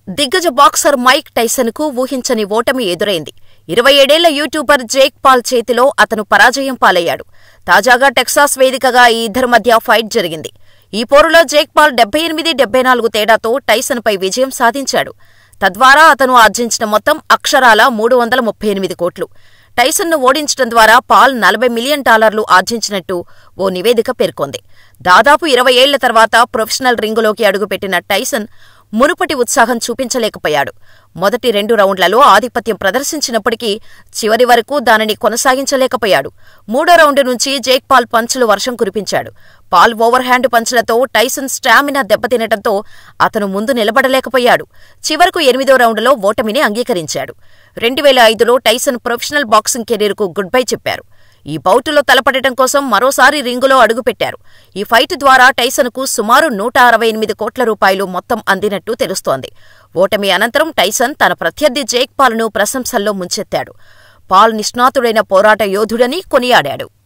దిగ్గజ boxer Mike Tyson కు ఊహించని ఓటమి ఎదురైంది ఇరవై ఏడేళ్ల యూట్యూబర్ జేక్ పాల్ చేతిలో అతను పరాజయం పాలయ్యాడు తాజాగా టెక్సాస్ వేదికగా ఈ ఇద్దరి మధ్య ఫైట్ జరిగింది ఈ పోరులో జేక్ పాల్ డెబ్బై ఎనిమిది డెబ్బై నాలుగు తేడాతో టైసన్పై విజయం సాధించాడు తద్వారా అతను ఆర్జించిన మొత్తం అక్షరాల మూడు వందల ముప్పై ఎనిమిది కోట్లు టైసన్ను ఓడించడం ద్వారా పాల్ నలభై మిలియన్ డాలర్లు ఆర్జించినట్టు ఓ నివేదిక పేర్కొంది దాదాపు ఇరవై ఏళ్ల తర్వాత ప్రొఫెషనల్ రింగులోకి అడుగుపెట్టిన టైసన్ మునుపటి ఉత్సాహం చూపించలేకపోయాడు మొదటి రెండు రౌండ్లలో ఆధిపత్యం ప్రదర్శించినప్పటికీ చివరి వరకు దానిని కొనసాగించలేకపోయాడు మూడో రౌండ్ నుంచి జేక్ పాల్ పంచులు వర్షం కురిపించాడు పాల్ ఓవర్ హ్యాండ్ పంచులతో టైసన్ స్టామినా దెబ్బతినటంతో అతను ముందు నిలబడలేకపోయాడు చివరకు ఎనిమిదో రౌండ్లో ఓటమిని అంగీకరించాడు రెండు వేల ఐదులో టైసన్ ప్రొఫెషనల్ బాక్సింగ్ కెరీర్కు గుడ్ బై చెప్పారు ఈ బౌటులో తలపడటం కోసం మరోసారి రింగులో అడుగుపెట్టారు ఈ ఫైట్ ద్వారా టైసన్కు సుమారు నూట అరవై ఎనిమిది కోట్ల రూపాయలు మొత్తం అందినట్టు తెలుస్తోంది ఓటమి అనంతరం టైసన్ తన ప్రత్యర్థి జేక్ పాల్ను ప్రశంసల్లో ముంచెత్తాడు పాల్ నిష్ణాతుడైన పోరాట యోధుడని కొనియాడాడు